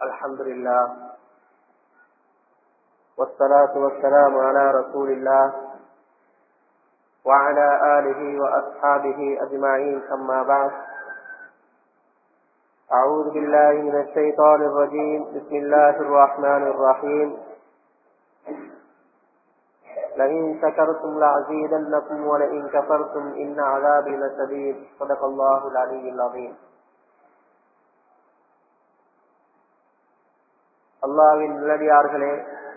الحمد لله والصلاة والسلام على رسول الله وعلى آله وأصحابه أجمعين أما بعد أعوذ بالله من الشيطان الرجيم بسم الله الرحمن الرحيم لئن شكرتم لأزيدنكم ولئن كفرتم إن عذابي لشديد صدق الله العلي العظيم அல்லாவின் நல்லடியார்களே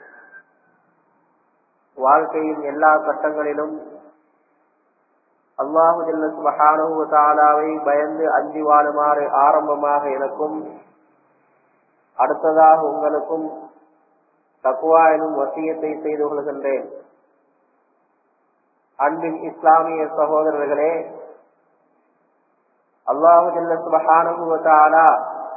வாழ்க்கையின் எல்லா கட்டங்களிலும் அல்லாஹு ஜல்லு தாலாவை பயந்து அஞ்சி வாழுமாறு ஆரம்பமாக எனக்கும் அடுத்ததாக உங்களுக்கும் தக்குவா எனும் வசியத்தை செய்து கொள்கின்றேன் அன்பின் இஸ்லாமிய சகோதரர்களே அல்லாஹு ஜல்ல சுபஹானு தாலா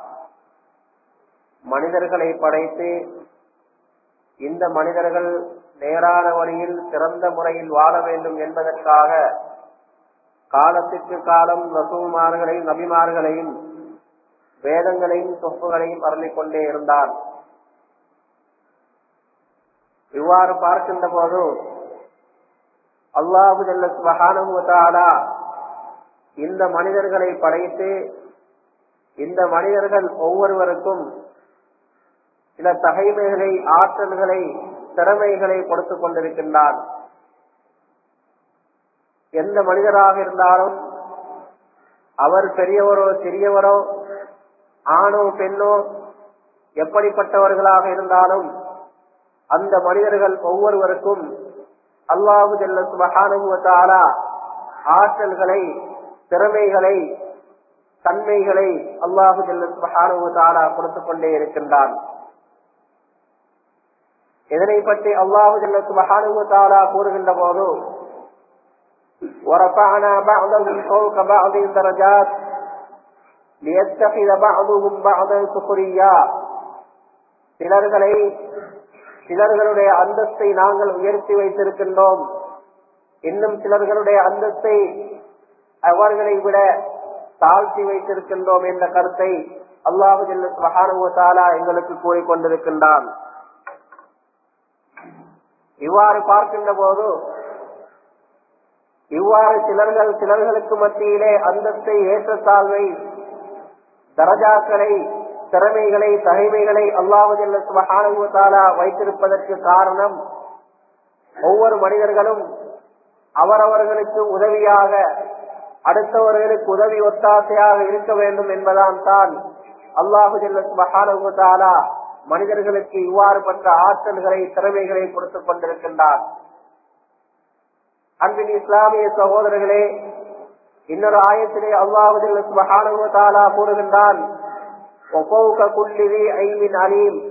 மனிதர்களை படைத்து இந்த மனிதர்கள் நேரான வழியில் சிறந்த முறையில் வாழ வேண்டும் என்பதற்காக காலத்திற்கு காலம் ரசூமார்களையும் நபிமார்களையும் வேதங்களையும் சொப்புகளையும் அருளிக் கொண்டே இருந்தார் இவ்வாறு பார்க்கின்ற போது அல்லாஹு ஜல்லா இந்த மனிதர்களை படைத்து இந்த மனிதர்கள் ஒவ்வொருவருக்கும் சில தகைமைகளை ஆற்றல்களை திறமைகளை கொடுத்துக் கொண்டிருக்கின்றார் எந்த மனிதராக இருந்தாலும் அவர் பெரியவரோ சிறியவரோ ஆணோ பெண்ணோ எப்படிப்பட்டவர்களாக இருந்தாலும் அந்த மனிதர்கள் ஒவ்வொருவருக்கும் அல்லாஹு ஜல்ல சுபகானுவத்தாலா ஆற்றல்களை திறமைகளை தன்மைகளை அல்லாஹு ஜல்ல சுபகானுவத்தாலா கொடுத்துக் கொண்டே இருக்கின்றான் இதனை பற்றி அல்லாஹு ஜல்ல சுபகானுவத்தாலா கூறுகின்ற போது ورفعنا بعضهم فوق بعض درجات ليتخذ بعضهم بعضا سخريا சிலர்களை சிலர்களுடைய அந்தஸ்தை நாங்கள் உயர்த்தி வைத்திருக்கின்றோம் இன்னும் சிலர்களுடைய அந்தஸ்தை அவர்களை விட தாழ்த்தி வைத்திருக்கின்றோம் என்ற கருத்தை அல்லாஹு மகானுவத்தாலா எங்களுக்கு கூறிக்கொண்டிருக்கின்றான் இவ்வாறு பார்க்கின்ற போது இவ்வாறு சிலர்கள் சிலர்களுக்கு மத்தியிலே அந்தஸ்தை ஏற்றத்தாழ்வை தரஜாக்களை திறமைகளை தகைமைகளை அல்லாஹு மகானுவத்தாலா வைத்திருப்பதற்கு காரணம் ஒவ்வொரு மனிதர்களும் அவரவர்களுக்கு உதவியாக அடுத்தவர்களுக்கு உதவி ஒத்தாசையாக இருக்க வேண்டும் என்பதான் தான் அல்லாஹு மகானுவத்தாலா மனிதர்களுக்கு இவ்வாறு பட்ட ஆற்றல்களை திறமைகளை கொடுத்துக் கொண்டிருக்கின்றார் அன்பின் இஸ்லாமிய சகோதரர்களே இன்னொரு ஆயத்திலே அல்லாஹு மகானுவத்தாலா கூறுகின்றான் அலீம்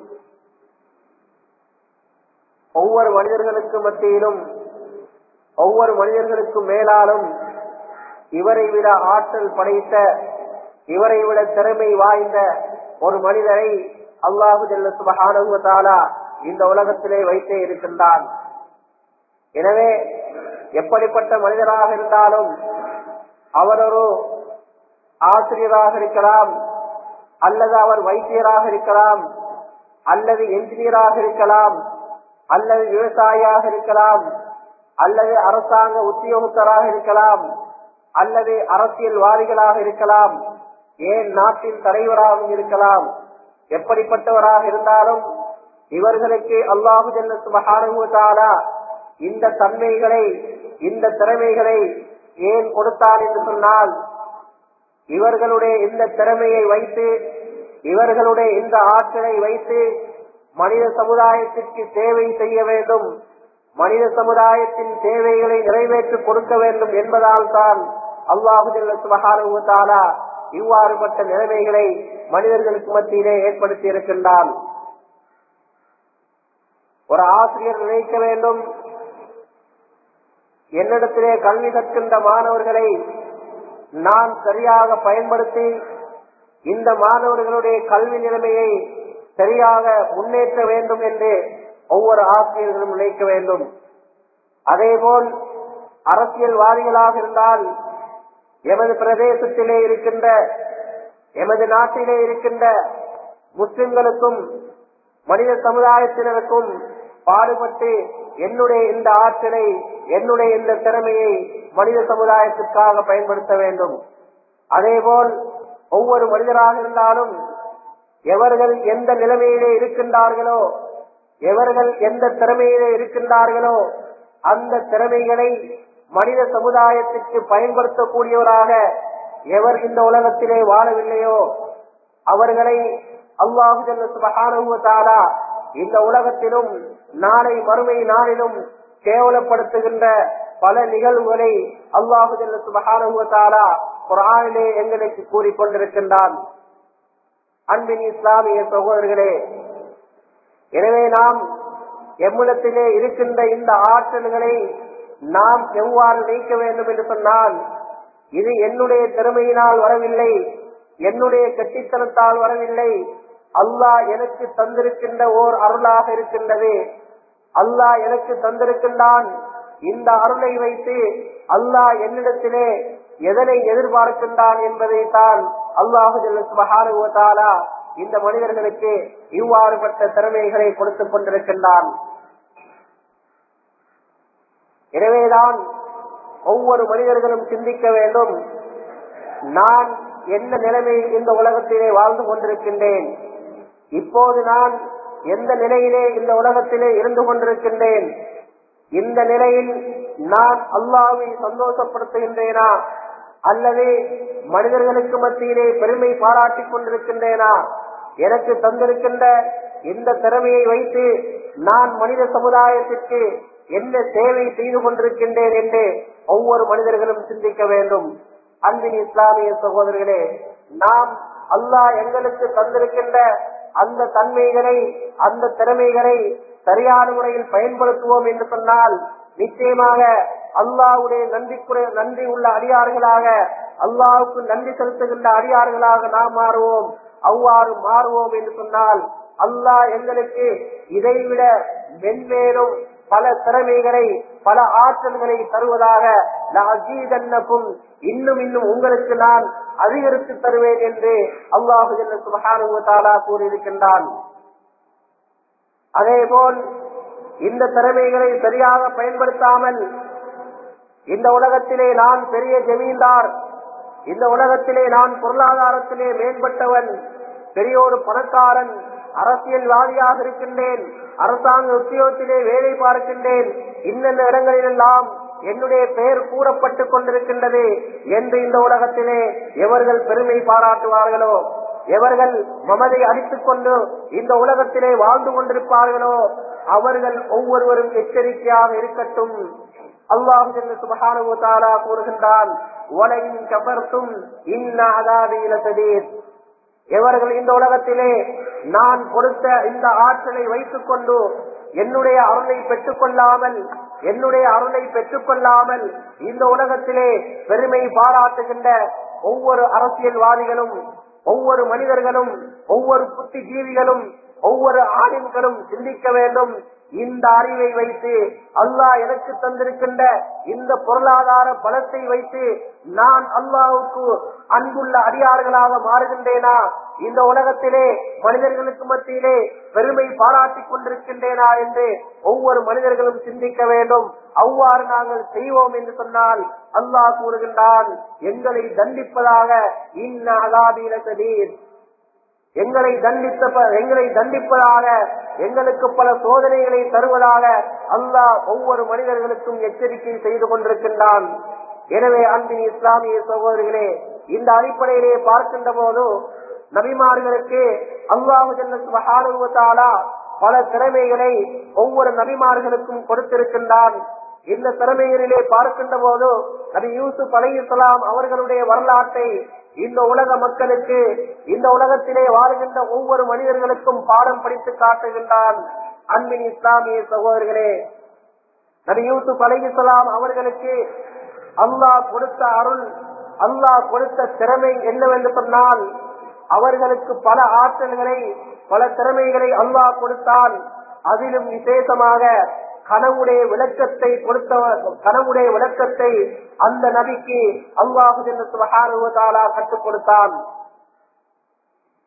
ஒவ்வொரு மனிதர்களுக்கு மத்தியிலும் ஒவ்வொரு மனிதர்களுக்கும் மேலாலும் இவரை விட ஆற்றல் படைத்த இவரை விட திறமை வாய்ந்த ஒரு மனிதரை அல்லாஹு ஜல்லுபானுவத்தாலா இந்த உலகத்திலே வைத்தே இருக்கின்றான் எனவே எப்படிப்பட்ட மனிதராக இருந்தாலும் அவர் ஒரு ஆசிரியராக இருக்கலாம் அல்லது அவர் வைத்தியராக இருக்கலாம் அல்லது என்ஜினியராக இருக்கலாம் அல்லது விவசாயியாக இருக்கலாம் அல்லது அரசாங்க உத்தியோகத்தராக இருக்கலாம் அல்லது அரசியல்வாதிகளாக இருக்கலாம் ஏன் நாட்டின் தலைவராகவும் இருக்கலாம் எப்படிப்பட்டவராக இருந்தாலும் இவர்களுக்கு அல்லாஹு ஜல்லத்து மகானுவத்தாலா இந்த தன்மைகளை இந்த திறமைகளை ஏன் கொடுத்தார் என்று சொன்னால் இவர்களுடைய இந்த திறமையை வைத்து இவர்களுடைய இந்த ஆற்றலை வைத்து மனித சமுதாயத்திற்கு சேவை செய்ய வேண்டும் மனித சமுதாயத்தின் தேவைகளை நிறைவேற்றி கொடுக்க வேண்டும் என்பதால் தான் அல்லாஹு தாலா இவ்வாறுபட்ட நிலைமைகளை மனிதர்களுக்கு மத்தியிலே ஏற்படுத்தி இருக்கின்றான் ஒரு ஆசிரியர் நினைக்க வேண்டும் என்னிடத்திலே கல்வி கற்கின்ற மாணவர்களை நான் சரியாக பயன்படுத்தி இந்த மாணவர்களுடைய கல்வி நிலைமையை சரியாக முன்னேற்ற வேண்டும் என்று ஒவ்வொரு ஆசிரியர்களும் நினைக்க வேண்டும் அதேபோல் அரசியல்வாதிகளாக இருந்தால் எமது பிரதேசத்திலே இருக்கின்ற எமது நாட்டிலே இருக்கின்ற முஸ்லிம்களுக்கும் மனித சமுதாயத்தினருக்கும் பாடுபட்டு என்னுடைய இந்த ஆற்றலை என்னுடைய இந்த திறமையை மனித சமுதாயத்திற்காக பயன்படுத்த வேண்டும் அதேபோல் ஒவ்வொரு மனிதராக இருந்தாலும் எவர்கள் எந்த நிலைமையிலே இருக்கின்றார்களோ எவர்கள் எந்த திறமையிலே இருக்கின்றார்களோ அந்த திறமைகளை மனித சமுதாயத்திற்கு பயன்படுத்தக்கூடியவராக எவர் இந்த உலகத்திலே வாழவில்லையோ அவர்களை அல்லாஹு சுபகானுவத்தாரா இந்த உலகத்திலும் நாளை மறுமை நாளிலும் கேவலப்படுத்துகின்ற பல நிகழ்வுகளை அல்லாஹு சுபகானுவத்தாரா குரானிலே எங்களுக்கு கூறிக்கொண்டிருக்கின்றான் அன்பின் இஸ்லாமிய சகோதரர்களே எனவே நாம் எம்மிடத்திலே இருக்கின்ற இந்த ஆற்றல்களை நாம் எவ்வாறு நீக்க வேண்டும் என்று சொன்னால் இது என்னுடைய திறமையினால் வரவில்லை என்னுடைய கட்டித்தனத்தால் வரவில்லை அல்லாஹ் எனக்கு தந்திருக்கின்ற ஓர் அருளாக இருக்கின்றது அல்லாஹ் எனக்கு தந்திருக்கின்றான் இந்த அருளை வைத்து அல்லாஹ் என்னிடத்திலே எதனை எதிர்பார்க்கின்றான் என்பதை தான் அல்லாஹு மகானுவத்தாலா இந்த மனிதர்களுக்கு இவ்வாறுபட்ட திறமைகளை கொடுத்துக் கொண்டிருக்கின்றான் எனவேதான் ஒவ்வொரு மனிதர்களும் சிந்திக்க வேண்டும் நான் என்ன நிலைமையில் இந்த உலகத்திலே வாழ்ந்து கொண்டிருக்கின்றேன் இப்போது நான் எந்த நிலையிலே இந்த உலகத்திலே இருந்து கொண்டிருக்கின்றேன் இந்த நிலையில் நான் அல்லாவை சந்தோஷப்படுத்துகின்றேனா அல்லது மனிதர்களுக்கு மத்தியிலே பெருமை பாராட்டிக் கொண்டிருக்கின்றேனா எனக்கு தந்திருக்கின்ற இந்த திறமையை வைத்து நான் மனித சமுதாயத்திற்கு என்ன சேவை செய்து கொண்டிருக்கின்றேன் என்று ஒவ்வொரு மனிதர்களும் சிந்திக்க வேண்டும் அன்பின் இஸ்லாமிய சகோதரர்களே நாம் அல்லாஹ் எங்களுக்கு தந்திருக்கின்ற அந்த தன்மைகளை அந்த திறமைகளை சரியான முறையில் பயன்படுத்துவோம் என்று சொன்னால் நிச்சயமாக அல்லாவுடைய நன்றிக்குறை நன்றி உள்ள அடியார்களாக அல்லாவுக்கு நன்றி செலுத்துகின்ற அடியார்களாக நாம் மாறுவோம் அவ்வாறு மாறுவோம் என்று சொன்னால் அல்லாஹ் எங்களுக்கு இதைவிட மென்மேலும் பல திறமைகளை பல ஆற்றல்களை தருவதாக அஜீதன்னக்கும் இன்னும் இன்னும் உங்களுக்கு நான் அதிகரித்து தருவேன் என்று அல்லாஹு சுபகானுவத்தாலா கூறியிருக்கின்றான் அதேபோல் இந்த திறமைகளை சரியாக பயன்படுத்தாமல் இந்த உலகத்திலே நான் பெரிய ஜமீன்தார் இந்த உலகத்திலே நான் பொருளாதாரத்திலே மேம்பட்டவன் பெரிய ஒரு பணக்காரன் அரசியல்வாதியாக இருக்கின்றேன் அரசாங்க உத்தியோகத்திலே வேலை பார்க்கின்றேன் இன்னென்ன இடங்களிலெல்லாம் என்னுடைய பெயர் கூறப்பட்டுக் கொண்டிருக்கின்றது என்று இந்த உலகத்திலே எவர்கள் பெருமை பாராட்டுவார்களோ எவர்கள் மமதை அடித்துக் கொண்டு இந்த உலகத்திலே வாழ்ந்து கொண்டிருப்பார்களோ அவர்கள் ஒவ்வொருவரும் எச்சரிக்கையாக இருக்கட்டும் அல்லாஹு சுபகானுவத்தாலா கூறுகின்றான் உலகின் கபர்த்தும் இன்ன அதாதியில சதீர் எவர்கள் இந்த உலகத்திலே நான் கொடுத்த இந்த ஆற்றலை வைத்துக் கொண்டு என்னுடைய அருளை பெற்றுக் கொள்ளாமல் என்னுடைய அருளை பெற்றுக் கொள்ளாமல் இந்த உலகத்திலே பெருமை பாராட்டுகின்ற ஒவ்வொரு அரசியல்வாதிகளும் ஒவ்வொரு மனிதர்களும் ஒவ்வொரு புத்திஜீவிகளும் ஒவ்வொரு ஆணின்களும் சிந்திக்க வேண்டும் இந்த அறிவை வைத்து அல்லாஹ் எனக்கு தந்திருக்கின்ற இந்த பொருளாதார பலத்தை வைத்து நான் அல்லாஹுக்கு அன்புள்ள அடியார்களாக மாறுகின்றேனா இந்த உலகத்திலே மனிதர்களுக்கு மத்தியிலே பெருமை பாராட்டிக் கொண்டிருக்கின்றேனா என்று ஒவ்வொரு மனிதர்களும் சிந்திக்க வேண்டும் அவ்வாறு நாங்கள் செய்வோம் என்று சொன்னால் அல்லாஹ் கூறுகின்றான் எங்களை தண்டிப்பதாக இன்ன அகாபீர சதீர் எங்களை தண்டித்த எங்களை தண்டிப்பதாக எங்களுக்கு பல சோதனைகளை தருவதாக அல்லாஹ் ஒவ்வொரு மனிதர்களுக்கும் எச்சரிக்கை செய்து கொண்டிருக்கின்றான் எனவே அன்பின் இஸ்லாமிய சகோதரிகளே இந்த அடிப்படையிலே பார்க்கின்ற போது நபிமார்களுக்கு அல்லாஹு பல திறமைகளை ஒவ்வொரு நபிமார்களுக்கும் கொடுத்திருக்கின்றான் இந்த திறமைகளிலே பார்க்கின்ற போது நபி யூசுப் அலையுசலாம் அவர்களுடைய வரலாற்றை இந்த உலக மக்களுக்கு இந்த உலகத்திலே வாழ்கின்ற ஒவ்வொரு மனிதர்களுக்கும் பாடம் படித்து காட்டுகின்றான் அன்பின் இஸ்லாமிய சகோதரர்களே நபி யூசுப் அலையுசலாம் அவர்களுக்கு அல்லாஹ் கொடுத்த அருள் அல்லாஹ் கொடுத்த திறமை என்னவென்று சொன்னால் அவர்களுக்கு பல ஆற்றல்களை பல திறமைகளை அல்லாஹ் கொடுத்தான் அதிலும் விசேஷமாக கனவுடைய விளக்கத்தை கொடுத்த கனவுடைய விளக்கத்தை அந்த நபிக்கு அல்லாஹு கற்றுக் கொடுத்தான்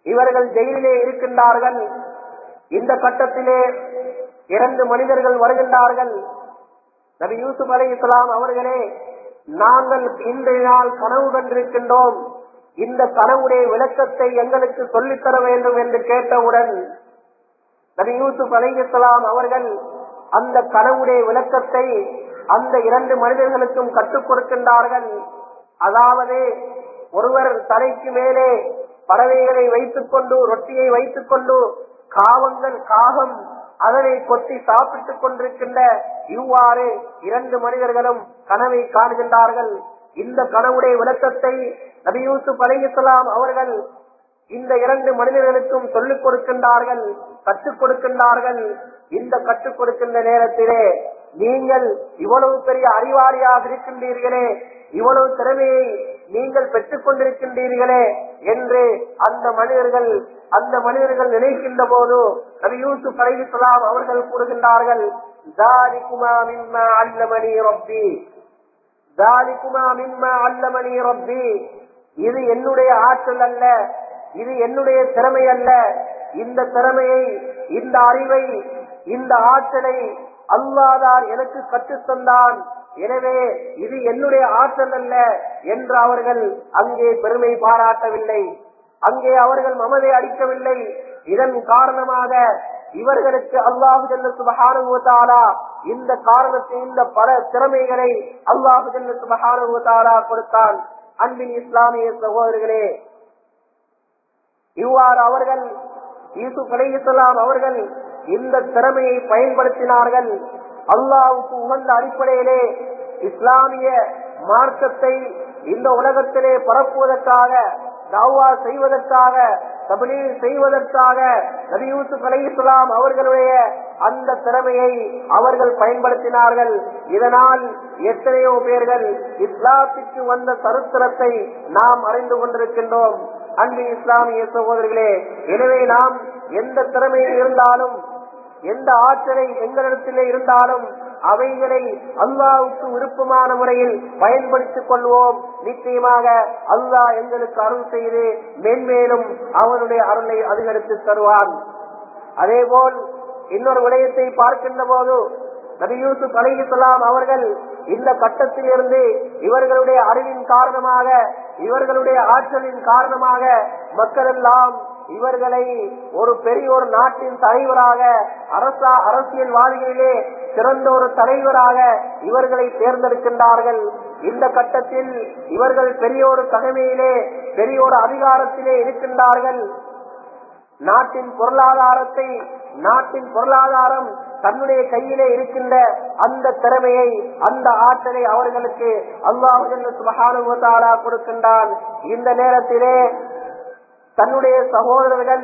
இவர்கள் ஜெயிலிலே இருக்கின்றார்கள் இந்த கட்டத்திலே இரண்டு மனிதர்கள் வருகின்றார்கள் நபி யூசுப் அலி இஸ்லாம் அவர்களே நாங்கள் இன்றைய நாள் கனவு கண்டிருக்கின்றோம் இந்த கனவுடைய விளக்கத்தை எங்களுக்கு சொல்லித்தர வேண்டும் என்று கேட்டவுடன் நபி யூசுப் அலி இஸ்லாம் அவர்கள் அந்த கனவுடைய விளக்கத்தை அந்த இரண்டு மனிதர்களுக்கும் கற்றுக் கொடுக்கின்றார்கள் அதாவது ஒருவர் தலைக்கு மேலே பறவைகளை வைத்துக் கொண்டு ரொட்டியை வைத்துக் கொண்டு காவங்கள் காகம் அதனை கொத்தி சாப்பிட்டுக் கொண்டிருக்கின்ற இவ்வாறு இரண்டு மனிதர்களும் கனவை காணுகின்றார்கள் இந்த கனவுடைய விளக்கத்தை நபி யூசுப் அலைஹிஸ்ஸலாம் அவர்கள் இந்த இரண்டு மனிதர்களுக்கும் சொல்லிக் கொடுக்கின்றார்கள் கற்றுக் கொடுக்கின்றார்கள் இந்த கற்றுக் கொடுக்கின்ற நேரத்திலே நீங்கள் இவ்வளவு பெரிய அறிவாளியாக இருக்கின்றீர்களே இவ்வளவு திறமையை நீங்கள் பெற்றுக் கொண்டிருக்கின்றீர்களே என்று அந்த மனிதர்கள் அந்த மனிதர்கள் நினைக்கின்ற போது நபி யூசுப் அலைஹிஸ்ஸலாம் அவர்கள் கூறுகின்றார்கள் "ذَلِكُمَا مِمَّا عَلَّمَنِي رَبِّي ذَلِكُمَا مِمَّا عَلَّمَنِي رَبِّي இது என்னுடைய ஆற்றல் அல்ல இது என்னுடைய திறமை அல்ல இந்த திறமையை இந்த அறிவை இந்த ஆற்றலை அல்லாதார் எனக்கு கற்றுத் தந்தான் எனவே இது என்னுடைய ஆற்றல் அல்ல என்று அவர்கள் அங்கே பெருமை பாராட்டவில்லை அங்கே அவர்கள் மமதை அடிக்கவில்லை இதன் காரணமாக இவர்களுக்கு அல்லாஹு ஜல்ல சுபஹானுவ தஆலா இந்த காரணத்தை இந்த பல திறமைகளை அல்லாஹு ஜல்ல சுபஹானுவ தஆலா கொடுத்தான் அன்பின் இஸ்லாமிய சகோதரர்களே இவ்வாறு அவர்கள் யூசுப் அலைஹிஸ்ஸலாம் அவர்கள் இந்த திறமையை பயன்படுத்தினார்கள் அல்லாஹ்வுக்கு உகந்த அடிப்படையிலே இஸ்லாமிய மார்க்கத்தை இந்த உலகத்திலே பரப்புவதற்காக தாவா செய்வதற்காக தபிலீல் செய்வதற்காக நபி யூசுப் அலைஹிஸ்ஸலாம் அவர்களுடைய அந்த திறமையை அவர்கள் பயன்படுத்தினார்கள் இதனால் எத்தனையோ பேர்கள் இஸ்லாத்திற்கு வந்த சரித்திரத்தை நாம் அறிந்து கொண்டிருக்கின்றோம் அன்பு இஸ்லாமிய சகோதரர்களே எனவே நாம் எந்த திறமையில் இருந்தாலும் எந்த ஆற்றலை எங்களிடத்திலே இருந்தாலும் அவைகளை அல்லாவுக்கு விருப்பமான முறையில் பயன்படுத்திக் கொள்வோம் நிச்சயமாக அல்லாஹ் எங்களுக்கு அருள் செய்து மென்மேலும் அவனுடைய அருளை அதிகரித்து தருவான் அதேபோல் இன்னொரு விடயத்தை பார்க்கின்ற போது நபி யூசுப் அலைஹிஸ்ஸலாம் அவர்கள் இந்த கட்டத்தில் இருந்து இவர்களுடைய அறிவின் காரணமாக இவர்களுடைய ஆற்றலின் காரணமாக மக்கள் எல்லாம் இவர்களை ஒரு பெரிய ஒரு நாட்டின் தலைவராக அரசா அரசியல்வாதிகளிலே சிறந்த ஒரு தலைவராக இவர்களை தேர்ந்தெடுக்கின்றார்கள் இந்த கட்டத்தில் இவர்கள் பெரிய ஒரு தலைமையிலே பெரிய ஒரு அதிகாரத்திலே இருக்கின்றார்கள் நாட்டின் பொருளாதாரத்தை நாட்டின் பொருளாதாரம் தன்னுடைய கையிலே இருக்கின்ற அந்த திறமையை அந்த ஆற்றலை அவர்களுக்கு அல்லாஹு சுபகானுவத்தாலா கொடுக்கின்றான் இந்த நேரத்திலே தன்னுடைய சகோதரர்கள்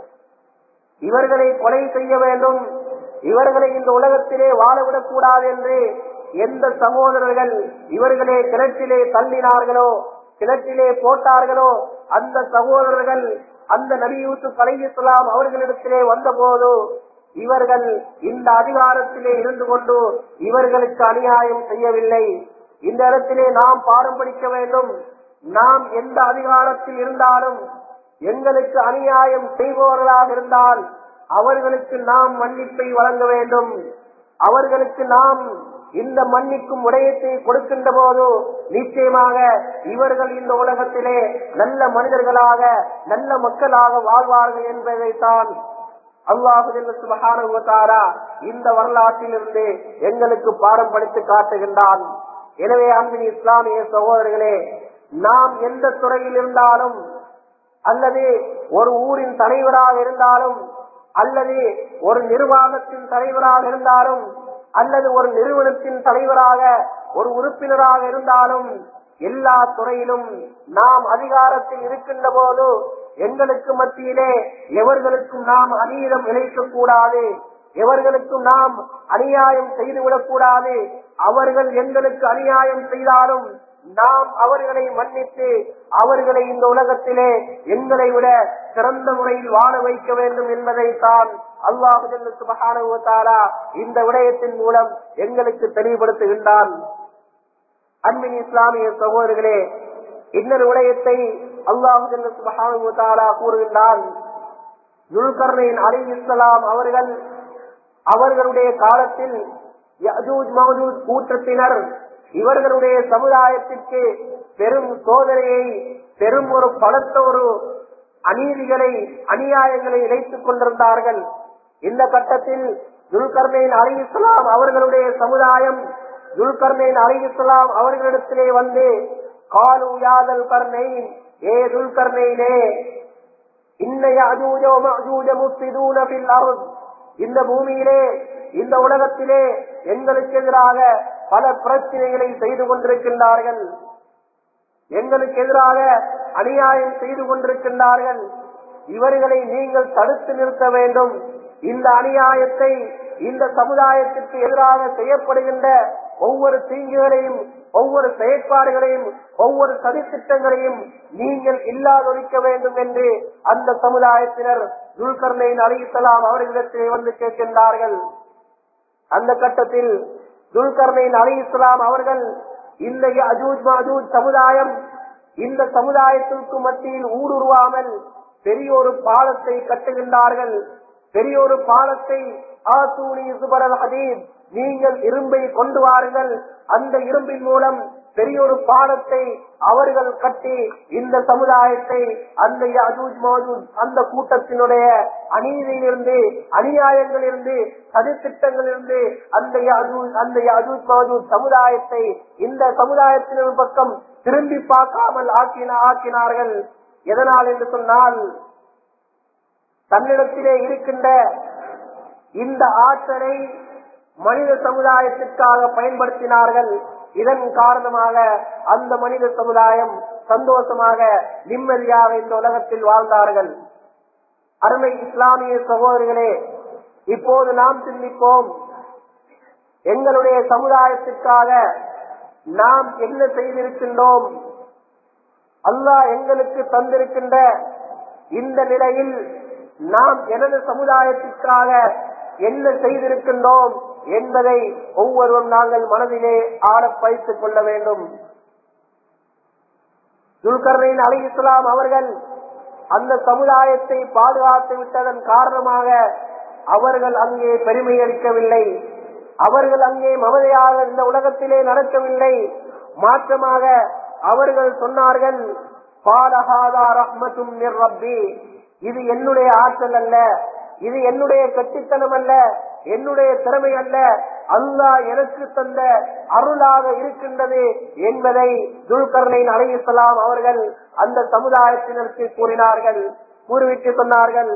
இவர்களை கொலை செய்ய வேண்டும் இவர்களை இந்த உலகத்திலே வாழவிடக் கூடாது என்று எந்த சகோதரர்கள் இவர்களே கிணற்றிலே தள்ளினார்களோ கிணற்றிலே போட்டார்களோ அந்த சகோதரர்கள் அந்த நபியூத்து கலையுலாம் அவர்களிடத்திலே வந்தபோது இவர்கள் இந்த அதிகாரத்திலே இருந்து கொண்டு இவர்களுக்கு அநியாயம் செய்யவில்லை இந்த இடத்திலே நாம் பாடம் படிக்க வேண்டும் நாம் எந்த அதிகாரத்தில் இருந்தாலும் எங்களுக்கு அநியாயம் செய்பவர்களாக இருந்தால் அவர்களுக்கு நாம் மன்னிப்பை வழங்க வேண்டும் அவர்களுக்கு நாம் இந்த மன்னிக்கும் உடையத்தை கொடுக்கின்ற போது நிச்சயமாக இவர்கள் இந்த உலகத்திலே நல்ல மனிதர்களாக நல்ல மக்களாக வாழ்வார்கள் என்பதைத்தான் அல்லாஹு சுபகானுவத்தாரா இந்த வரலாற்றிலிருந்து எங்களுக்கு பாடம் படித்து காட்டுகின்றான் எனவே அன்பின் இஸ்லாமிய சகோதரர்களே நாம் எந்த துறையில் இருந்தாலும் அல்லது ஒரு ஊரின் தலைவராக இருந்தாலும் அல்லது ஒரு நிர்வாகத்தின் தலைவராக இருந்தாலும் அல்லது ஒரு நிறுவனத்தின் தலைவராக ஒரு உறுப்பினராக இருந்தாலும் எல்லா துறையிலும் நாம் அதிகாரத்தில் இருக்கின்ற போது எங்களுக்கு மத்தியிலே எவர்களுக்கும் நாம் அநீதம் இழைக்க கூடாது எவர்களுக்கும் நாம் அநியாயம் செய்துவிடக் கூடாது அவர்கள் எங்களுக்கு அநியாயம் செய்தாலும் நாம் அவர்களை மன்னித்து அவர்களை இந்த உலகத்திலே எங்களை விட சிறந்த முறையில் வாழ வைக்க வேண்டும் என்பதைத்தான் அல்லாஹு சுபகானுவத்தாரா இந்த விடயத்தின் மூலம் எங்களுக்கு தெளிவுபடுத்துகின்றான் அன்பின் இஸ்லாமிய சகோதரர்களே இன்னொரு விடயத்தை அல்லாஹு சுபஹானு தாலா கூறுகின்றான் துல்கர்ணின் அலி இஸ்லாம் அவர்கள் அவர்களுடைய காலத்தில் யஜூஜ் மௌஜூஜ் கூட்டத்தினர் இவர்களுடைய சமுதாயத்திற்கு பெரும் சோதனையை பெரும் ஒரு பலத்த ஒரு அநீதிகளை அநியாயங்களை இழைத்துக் கொண்டிருந்தார்கள் இந்த கட்டத்தில் துல்கர்ணின் அலி இஸ்லாம் அவர்களுடைய சமுதாயம் துல்கர்ணின் அலி இஸ்லாம் அவர்களிடத்திலே வந்து காலு யாதல் கர்ணை ஏ துல்கர்ணையிலே இந்த பூமியிலே இந்த உலகத்திலே எங்களுக்கு எதிராக பல பிரச்சனைகளை செய்து கொண்டிருக்கின்றார்கள் எங்களுக்கு எதிராக அநியாயம் செய்து கொண்டிருக்கின்றார்கள் இவர்களை நீங்கள் தடுத்து நிறுத்த வேண்டும் இந்த அநியாயத்தை இந்த சமுதாயத்திற்கு எதிராக செய்யப்படுகின்ற ஒவ்வொரு தீங்குகளையும் ஒவ்வொரு செயற்பாடுகளையும் ஒவ்வொரு சதித்திட்டங்களையும் நீங்கள் இல்லாதொழிக்க வேண்டும் என்று அந்த சமுதாயத்தினர் துல்கர்ணையின் அலிசலாம் அவர்களிடத்திலே வந்து கேட்கின்றார்கள் அந்த கட்டத்தில் துல்கர்ணையின் அலி இஸ்லாம் அவர்கள் இந்த அஜூஜ் மஜூஜ் சமுதாயம் இந்த சமுதாயத்திற்கு மத்தியில் ஊடுருவாமல் பெரிய ஒரு பாலத்தை கட்டுகின்றார்கள் பெரிய ஒரு பாலத்தை ஆசூனி சுபரல் ஹதீப் நீங்கள் இரும்பை கொண்டு வாருங்கள் அந்த இரும்பின் மூலம் பெரிய ஒரு பாலத்தை அவர்கள் கட்டி இந்த சமுதாயத்தை அந்த யஜூஜ் மௌஜூஜ் அந்த கூட்டத்தினுடைய அநீதியிலிருந்து அநியாயங்களிலிருந்து சதித்திட்டங்களிலிருந்து அந்த யஜூஜ் அந்த யஜூஜ் மௌஜூஜ் சமுதாயத்தை இந்த சமுதாயத்தினர் பக்கம் திரும்பி பார்க்காமல் ஆக்கின ஆக்கினார்கள் எதனால் என்று சொன்னால் தன்னிடத்திலே இருக்கின்ற இந்த ஆற்றலை மனித சமுதாயத்திற்காக பயன்படுத்தினார்கள் இதன் காரணமாக அந்த மனித சமுதாயம் சந்தோஷமாக நிம்மதியாக இந்த உலகத்தில் வாழ்ந்தார்கள் அருமை இஸ்லாமிய சகோதரிகளே இப்போது நாம் சிந்திப்போம் எங்களுடைய சமுதாயத்திற்காக நாம் என்ன செய்திருக்கின்றோம் அல்லாஹ் எங்களுக்கு தந்திருக்கின்ற இந்த நிலையில் நாம் எனது சமுதாயத்திற்காக என்ன செய்திருக்கின்றோம் என்பதை ஒவ்வொருவரும் நாங்கள் மனதிலே ஆழ பயித்துக் கொள்ள வேண்டும் துல்கர்ணின் அலி இஸ்லாம் அவர்கள் அந்த சமுதாயத்தை பாதுகாத்து விட்டதன் காரணமாக அவர்கள் அங்கே பெருமை அளிக்கவில்லை அவர்கள் அங்கே மமதையாக இந்த உலகத்திலே நடக்கவில்லை மாற்றமாக அவர்கள் சொன்னார்கள் பாலஹாதா ரஹ்மத்தும் ரப்பி இது என்னுடைய ஆற்றல் அல்ல இது என்னுடைய கட்டித்தனம் அல்ல என்னுடைய திறமை அல்ல அல்லாஹ் எனக்கு தந்த அருளாக இருக்கின்றது என்பதை துல்கர்ணின் அலையுசலாம் அவர்கள் அந்த சமுதாயத்தினருக்கு கூறினார்கள் கூறிவிட்டு சொன்னார்கள்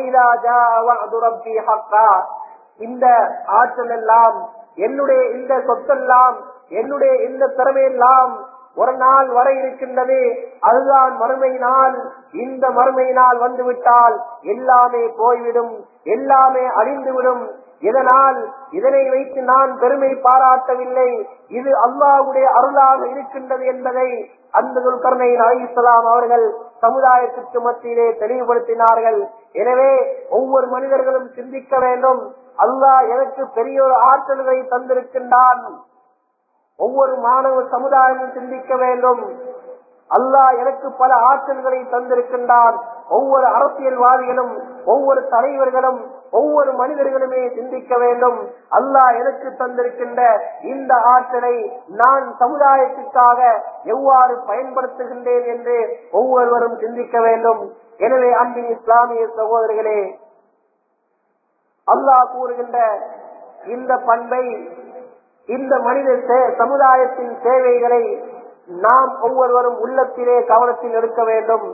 இந்த ஆற்றல் எல்லாம் என்னுடைய இந்த சொத்தெல்லாம் என்னுடைய இந்த திறமையெல்லாம் ஒரு நாள் வர இருக்கின்றது அதுதான் மறுமை நாள் இந்த மறுமை நாள் வந்துவிட்டால் எல்லாமே போய்விடும் எல்லாமே அழிந்துவிடும் இதனால் இதனை வைத்து நான் பெருமை பாராட்டவில்லை இது அல்லாஹுடைய அருளாக இருக்கின்றது என்பதை அந்த துல்கர்ணையின் அலிசலாம் அவர்கள் சமுதாயத்திற்கு மத்தியிலே தெளிவுபடுத்தினார்கள் எனவே ஒவ்வொரு மனிதர்களும் சிந்திக்க வேண்டும் அல்லாஹ் எனக்கு பெரிய ஒரு ஆற்றல்களை தந்திருக்கின்றான் ஒவ்வொரு மாணவ சமுதாயமும் சிந்திக்க வேண்டும் அல்லாஹ் எனக்கு பல ஆற்றல்களை தந்திருக்கின்றான் ஒவ்வொரு அரசியல்வாதிகளும் ஒவ்வொரு தலைவர்களும் ஒவ்வொரு மனிதர்களுமே சிந்திக்க வேண்டும் அல்லாஹ் எனக்கு தந்திருக்கின்ற இந்த ஆற்றலை நான் சமுதாயத்திற்காக எவ்வாறு பயன்படுத்துகின்றேன் என்று ஒவ்வொருவரும் சிந்திக்க வேண்டும் எனவே அன்பின் இஸ்லாமிய சகோதரர்களே அல்லாஹ் கூறுகின்ற இந்த பண்பை இந்த மனித சமுதாயத்தின் சேவைகளை நாம் ஒவ்வொருவரும் உள்ளத்திலே கவனத்தில் எடுக்க வேண்டும்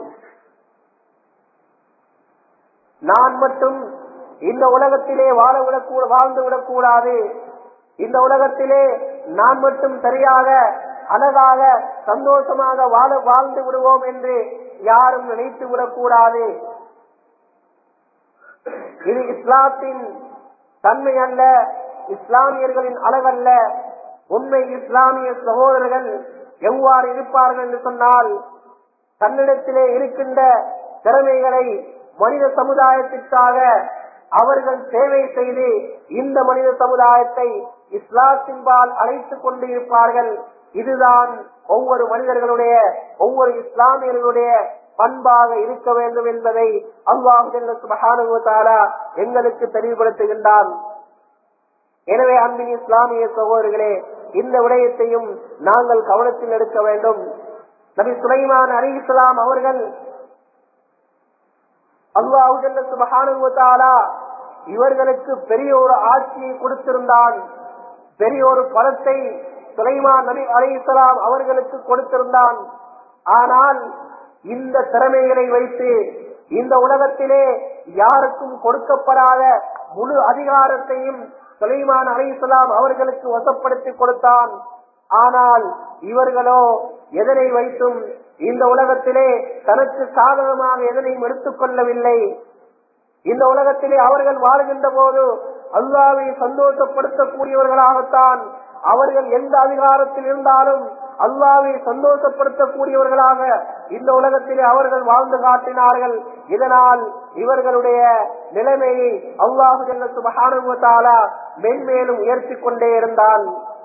நான் மட்டும் இந்த உலகத்திலே வாழ விடக்கூ வாழ்ந்து விடக்கூடாது இந்த உலகத்திலே நான் மட்டும் சரியாக அழகாக சந்தோஷமாக வாழ வாழ்ந்து விடுவோம் என்று யாரும் நினைத்து விடக்கூடாது இது இஸ்லாத்தின் தன்மை அல்ல இஸ்லாமியர்களின் அளவல்ல உண்மை இஸ்லாமிய சகோதரர்கள் எவ்வாறு இருப்பார்கள் என்று சொன்னால் தன்னிடத்திலே இருக்கின்ற திறமைகளை மனித சமுதாயத்திற்காக அவர்கள் சேவை செய்து இந்த மனித சமுதாயத்தை இஸ்லாத்தின்பால் அழைத்துக் கொண்டு இருப்பார்கள் இதுதான் ஒவ்வொரு மனிதர்களுடைய ஒவ்வொரு இஸ்லாமியர்களுடைய பண்பாக இருக்க வேண்டும் என்பதை அல்லாஹு எங்களுக்கு தெளிவுபடுத்துகின்றான் எனவே அன்பின் இஸ்லாமிய சகோதரர்களே இந்த விடயத்தையும் நாங்கள் கவனத்தில் எடுக்க வேண்டும் நபி சுலைமான் அலி இஸ்லாம் அவர்கள் அல்லாஹு சுபஹானுவத்தாலா இவர்களுக்கு பெரிய ஒரு ஆட்சியை கொடுத்திருந்தான் பெரிய ஒரு பலத்தை சுலைமான் நபி அலி இஸ்லாம் அவர்களுக்கு கொடுத்திருந்தான் ஆனால் இந்த திறமைகளை வைத்து இந்த உலகத்திலே யாருக்கும் கொடுக்கப்படாத முழு அதிகாரத்தையும் சுலைமான் அலி இஸ்லாம் அவர்களுக்கு வசப்படுத்தி கொடுத்தான் ஆனால் இவர்களோ எதனை வைத்தும் இந்த உலகத்திலே தனக்கு சாதகமாக எதனையும் எடுத்துக் கொள்ளவில்லை இந்த உலகத்திலே அவர்கள் வாழ்கின்ற போது அல்லாவை சந்தோஷப்படுத்தக்கூடியவர்களாகத்தான் அவர்கள் எந்த அதிகாரத்தில் இருந்தாலும் அல்லாவை சந்தோஷப்படுத்தக்கூடியவர்களாக இந்த உலகத்திலே அவர்கள் வாழ்ந்து காட்டினார்கள் இதனால் இவர்களுடைய நிலைமையை அல்லாஹு ஜல்லத்து மகானுவத்தாலா மென்மேலும் உயர்த்தி கொண்டே இருந்தான்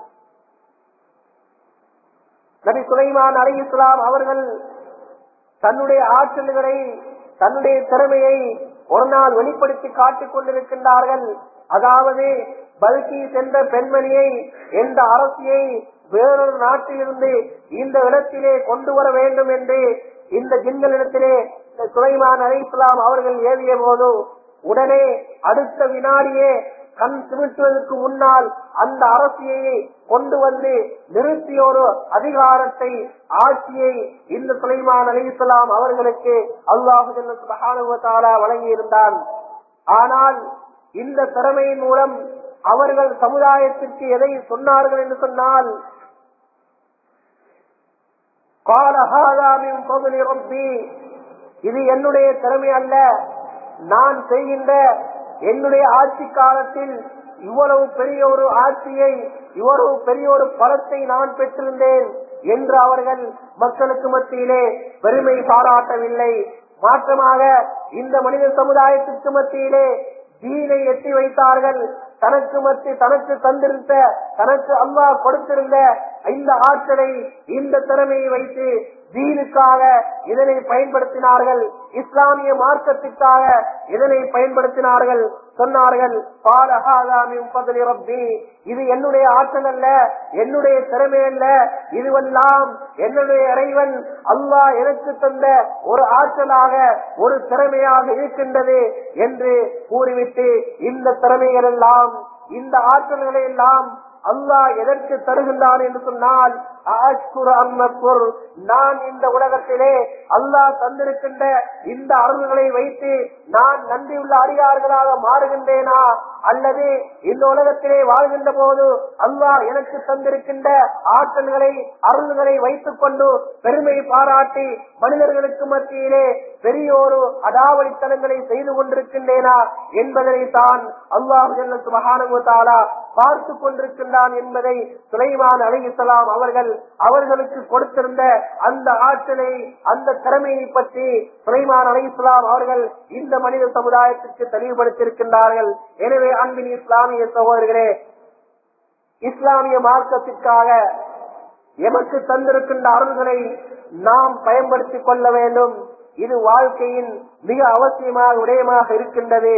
நபி சுலைமான் அலி இஸ்லாம் அவர்கள் தன்னுடைய ஆற்றல்களை தன்னுடைய திறமையை ஒரு நாள் வெளிப்படுத்தி காட்டிக் கொண்டிருக்கின்றார்கள் அதாவது பல்கி சென்ற பெண்மணியை எந்த அரசியை வேறொரு நாட்டிலிருந்து இந்த இடத்திலே கொண்டு வர வேண்டும் என்று இந்த ஜின்களிடத்திலே சுலைமான் அலி இஸ்லாம் அவர்கள் ஏவிய போது உடனே அடுத்த வினாடியே கண் சிமிட்டுவதற்கு முன்னால் அந்த அரசியை கொண்டு வந்து நிறுத்திய ஒரு அதிகாரத்தை ஆட்சியை இந்த சுலைமான் அலி இஸ்லாம் அவர்களுக்கு அல்லாஹு வழங்கியிருந்தான் ஆனால் இந்த திறமையின் மூலம் அவர்கள் சமுதாயத்திற்கு எதை சொன்னார்கள் என்று சொன்னால் இது என்னுடைய திறமை அல்ல நான் செய்கின்ற என்னுடைய ஆட்சி காலத்தில் இவ்வளவு பெரிய ஒரு ஆட்சியை இவ்வளவு பெரிய ஒரு பலத்தை நான் பெற்றிருந்தேன் என்று அவர்கள் மக்களுக்கு மத்தியிலே பெருமை பாராட்டவில்லை மாற்றமாக இந்த மனித சமுதாயத்திற்கு மத்தியிலே தீனை எட்டி வைத்தார்கள் தனக்கு மத்தி தனக்கு தந்திருந்த தனக்கு அம்மா கொடுத்திருந்த இந்த ஆற்றலை இந்த திறமையை வைத்து தீனுக்காக இதனை பயன்படுத்தினார்கள் இஸ்லாமிய மார்க்கத்திற்காக இதனை பயன்படுத்தினார்கள் சொன்னார்கள் இது என்னுடைய ஆற்றல் அல்ல என்னுடைய திறமை அல்ல இதுவெல்லாம் என்னுடைய இறைவன் அல்லாஹ் எனக்கு தந்த ஒரு ஆற்றலாக ஒரு திறமையாக இருக்கின்றது என்று கூறிவிட்டு இந்த திறமைகள் எல்லாம் இந்த ஆற்றல்களை எல்லாம் அல்லாஹ் எதற்கு தருகின்றான் என்று சொன்னால் நான் இந்த உலகத்திலே அல்லாஹ் தந்திருக்கின்ற இந்த அருள்களை வைத்து நான் நன்றியுள்ள அடியார்களாக மாறுகின்றேனா அல்லது இந்த உலகத்திலே வாழ்கின்ற போது அல்லாஹ் எனக்கு தந்திருக்கின்ற ஆற்றல்களை அருள்களை வைத்துக் கொண்டு பெருமை பாராட்டி மனிதர்களுக்கு மத்தியிலே பெரிய ஒரு அடாவடித்தனங்களை செய்து கொண்டிருக்கின்றேனா என்பதனை தான் அல்லாஹு மகானுவத்தாலா பார்த்து கொண்டிருக்கின்றான் என்பதை சுலைமான் அலிசலாம் அவர்கள் அவர்களுக்கு கொடுத்திருந்த அந்த ஆற்றலை அந்த திறமையை பற்றி சுலைமான் அலிஸ்லாம் அவர்கள் இந்த மனித சமுதாயத்திற்கு தெளிவுபடுத்தியிருக்கின்றார்கள் எனவே அன்பின் இஸ்லாமிய சகோதரர்களே இஸ்லாமிய மார்க்கத்திற்காக எமக்கு தந்திருக்கின்ற அருள்களை நாம் பயன்படுத்திக் கொள்ள வேண்டும் இது வாழ்க்கையின் மிக அவசியமாக விடயமாக இருக்கின்றது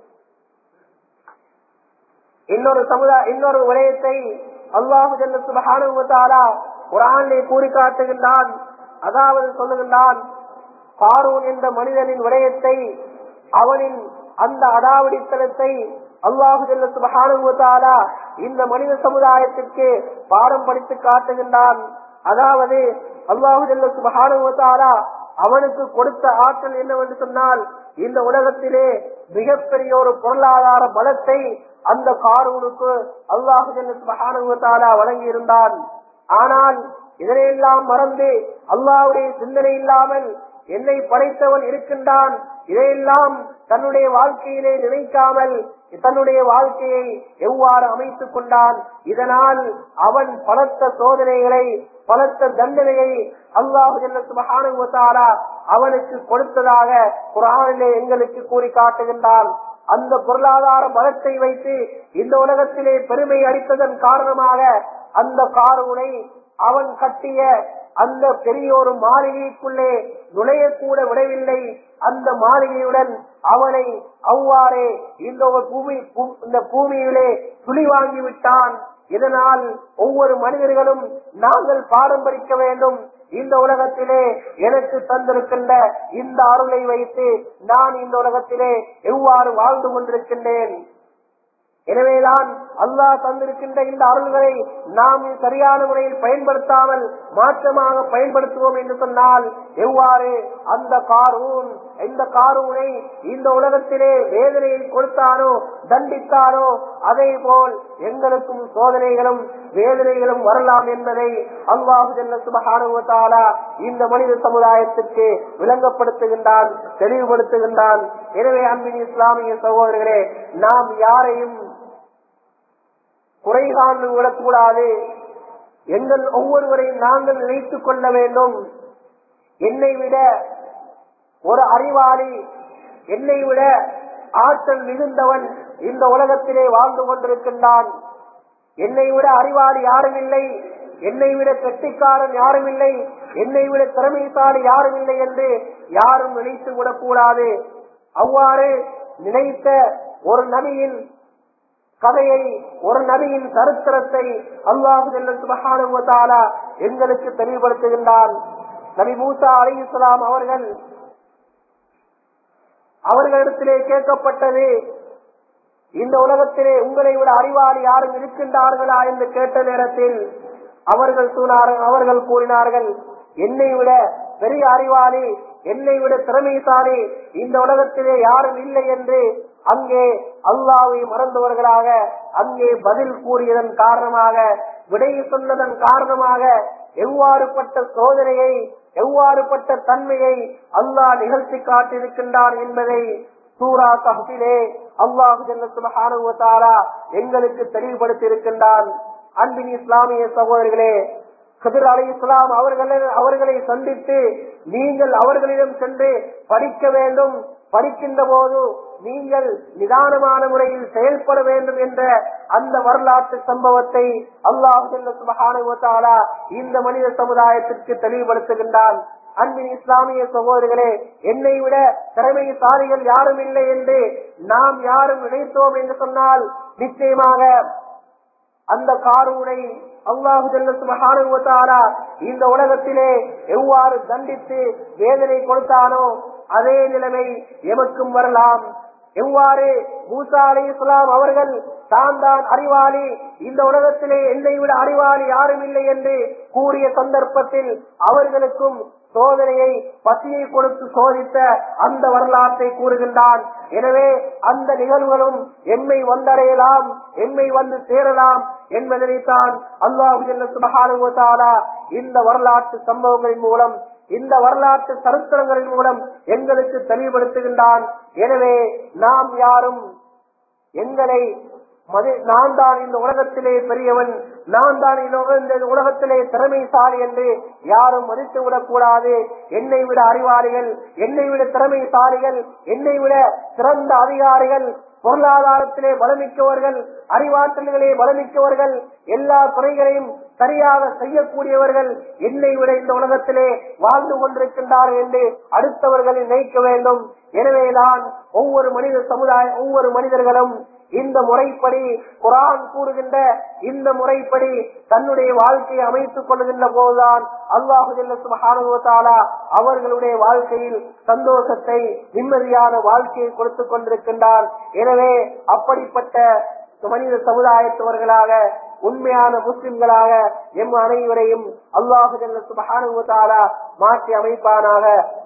இன்னொரு சமுதாய இன்னொரு விடயத்தை அல்லாஹு ஜல்லுபானுவத்தாலா குரானிலே கூறி காட்டுகின்றான் அதாவது சொல்லுகின்றான் காரூன் என்ற மனிதனின் விடயத்தை அவனின் அந்த அடாவடித்தனத்தை அல்லாஹு ஜல்லுபானுவத்தாலா இந்த மனித சமுதாயத்திற்கு பாடம் படித்து காட்டுகின்றான் அதாவது அல்லாஹு ஜல்லுபானுவத்தாலா அவனுக்கு கொடுத்த ஆற்றல் என்னவென்று சொன்னால் இந்த உலகத்திலே மிகப்பெரிய ஒரு பொருளாதார பலத்தை அந்த காரூனுக்கு அல்லாஹுதாலா வழங்கி இருந்தான் ஆனால் இதனையெல்லாம் மறந்து அல்லாவுடைய சிந்தனை இல்லாமல் என்னை படைத்தவன் இருக்கின்றான் இதையெல்லாம் தன்னுடைய வாழ்க்கையிலே நினைக்காமல் தன்னுடைய வாழ்க்கையை எவ்வாறு அமைத்துக் கொண்டான் இதனால் அவன் பலத்த சோதனைகளை பலத்த தண்டனையை அல்லாஹு அவனுக்கு கொடுத்ததாக குரானிலே எங்களுக்கு கூறி காட்டுகின்றான் அந்த பொருளாதார பலத்தை வைத்து இந்த உலகத்திலே பெருமை அளித்ததன் காரணமாக அந்த காரூனை அவன் கட்டிய அந்த பெரிய ஒரு மாளிகைக்குள்ளே நுழையக்கூட விடவில்லை அந்த மாளிகையுடன் அவனை அவ்வாறே இந்த ஒரு பூமி பூ- இந்த பூமியிலே துளி வாங்கி விட்டான் இதனால் ஒவ்வொரு மனிதர்களும் நாங்கள் பாடம் படிக்க வேண்டும் இந்த உலகத்திலே எனக்கு தந்திருக்கின்ற இந்த அருளை வைத்து நான் இந்த உலகத்திலே எவ்வாறு வாழ்ந்து கொண்டிருக்கின்றேன் எனவேதான் அல்லாஹ் தந்திருக்கின்ற இந்த அருள்களை நாம் சரியான முறையில் பயன்படுத்தாமல் மாற்றமாக பயன்படுத்துவோம் என்று சொன்னால் எவ்வாறு அந்த காரூன் இந்த காரூனை இந்த உலகத்திலே வேதனையை கொடுத்தானோ தண்டித்தானோ அதே போல் எங்களுக்கும் சோதனைகளும் வேதனைகளும் வரலாம் என்பதை அல்லாஹு ஜல்ல சுபஹானஹு வ தஆலா இந்த மனித சமுதாயத்திற்கு விளங்கப்படுத்துகின்றான் தெளிவுபடுத்துகின்றான் எனவே அன்பின் இஸ்லாமிய சகோதரர்களே நாம் யாரையும் குறை காண்டு விடக்கூடாது எங்கள் ஒவ்வொருவரையும் நாங்கள் நினைத்துக் கொள்ள வேண்டும் என்னை விட ஒரு அறிவாளி என்னை விட ஆற்றல் மிகுந்தவன் இந்த உலகத்திலே வாழ்ந்து கொண்டிருக்கின்றான் என்னை விட அறிவாளி யாரும் இல்லை என்னை விட கெட்டிக்காரன் யாரும் இல்லை என்னை விட திறமைசாலி யாரும் இல்லை என்று யாரும் நினைத்து விடக்கூடாது அவ்வாறு நினைத்த ஒரு நபியின் கதையை ஒரு நபியின் சரித்திரத்தை அல்லாஹு ஜல்ல சுப்ஹானஹு வ தஆலா எங்களுக்கு தெளிவுபடுத்துகின்றான் நபி மூசா அலைஹிஸ்ஸலாம் அவர்கள் அவர்களிடத்திலே கேட்கப்பட்டது இந்த உலகத்திலே உங்களை விட அறிவாளி யாரும் இருக்கின்றார்களா என்று கேட்ட நேரத்தில் அவர்கள் சொன்னார்கள் அவர்கள் கூறினார்கள் என்னை விட பெரிய அறிவாளி என்னை விட திறமைசாலி இந்த உலகத்திலே யாரும் இல்லை என்று அங்கே அல்லாவை மறந்தவர்களாக அங்கே பதில் கூறியதன் காரணமாக விடை சொன்னதன் காரணமாக எவ்வாறுபட்ட சோதனையை எவ்வாறுபட்ட தன்மையை அல்லாஹ் நிகழ்த்தி காட்டியிருக்கின்றான் என்பதை சூரா கஹ்பிலே அல்லாஹு ஜல்ல சுப்ஹானஹு வ தஆலா எங்களுக்கு தெளிவுபடுத்தி இருக்கின்றான் அன்பின் இஸ்லாமிய சகோதரர்களே கதிர் அலை இஸ்லாம் அவர்களை அவர்களை சந்தித்து நீங்கள் அவர்களிடம் சென்று படிக்க வேண்டும் படிக்கின்ற போது நீங்கள் நிதானமான முறையில் செயல்பட வேண்டும் என்ற அந்த வரலாற்று சம்பவத்தை அல்லாஹு ஜல்ல சுப்ஹானஹு வ தஆலா இந்த மனித சமுதாயத்திற்கு தெளிவுபடுத்துகின்றான் அன்பின் இஸ்லாமிய சகோதரர்களே என்னை விட திறமைசாலிகள் யாரும் இல்லை என்று நாம் யாரும் நினைத்தோம் என்று சொன்னால் நிச்சயமாக அந்த காரூனை அல்லாஹு ஜல்ல சுப்ஹானஹு வ தஆலா இந்த உலகத்திலே எவ்வாறு தண்டித்து வேதனை கொடுத்தானோ அதே நிலைமை எமக்கும் வரலாம் எவ்வாறு மூசா அலைஹிஸ்ஸலாம் அவர்கள் தான் தான் அறிவாளி இந்த உலகத்திலே என்னை விட அறிவாளி யாரும் இல்லை என்று கூறிய சந்தர்ப்பத்தில் அவர்களுக்கும் சோதனையை பசியை கொடுத்து சோதித்த அந்த வரலாற்றை கூறுகின்றான் எனவே அந்த நிகழ்வுகளும் எம்மை வந்தடையலாம் எம்மை வந்து சேரலாம் என்பதனைத்தான் அல்லாஹு ஜல்ல சுப்ஹானஹு வ தஆலா இந்த வரலாற்று சம்பவங்களின் மூலம் இந்த வரலாற்று சரித்திரங்களின் மூலம் எங்களுக்கு தெளிவுபடுத்துகின்றான் எனவே நாம் யாரும் எங்களை மதி- நான் தான் இந்த உலகத்திலே பெரியவன் நான் தான் இந்த உலக- இந்த உலகத்திலே திறமைசாலி என்று யாரும் மதித்து விடக்கூடாது என்னை விட அறிவாளிகள் என்னை விட திறமைசாலிகள் என்னை விட சிறந்த அதிகாரிகள் பொருளாதாரத்திலே வளமிக்கவர்கள் அறிவாற்றல்களே வளமிக்கவர்கள் எல்லா துறைகளையும் சரியாக செய்யக்கூடியவர்கள் என்னை விட இந்த உலகத்திலே வாழ்ந்து கொண்டிருக்கின்றார்கள் என்று அடுத்தவர்களை நினைக்க வேண்டும் எனவேதான் ஒவ்வொரு மனித சமுதாய ஒவ்வொரு மனிதர்களும் இந்த முறைப்படி குரான் கூறுகின்ற இந்த முறைப்படி தன்னுடைய வாழ்க்கையை அமைத்துக் கொள்கின்ற போதுதான் அல்லாஹு ஜல்ல சுப்ஹானஹு வ தஆலா அவர்களுடைய வாழ்க்கையில் சந்தோஷத்தை நிம்மதியான வாழ்க்கையை கொடுத்துக் கொண்டிருக்கின்றார் எனவே அப்படிப்பட்ட மனித சமுதாயத்தவர்களாக உண்மையான முஸ்லிம்களாக எம் அனைவரையும் அல்லாஹு ஜல்ல சுப்ஹானஹு வ தஆலா மாற்றி அமைப்பானாக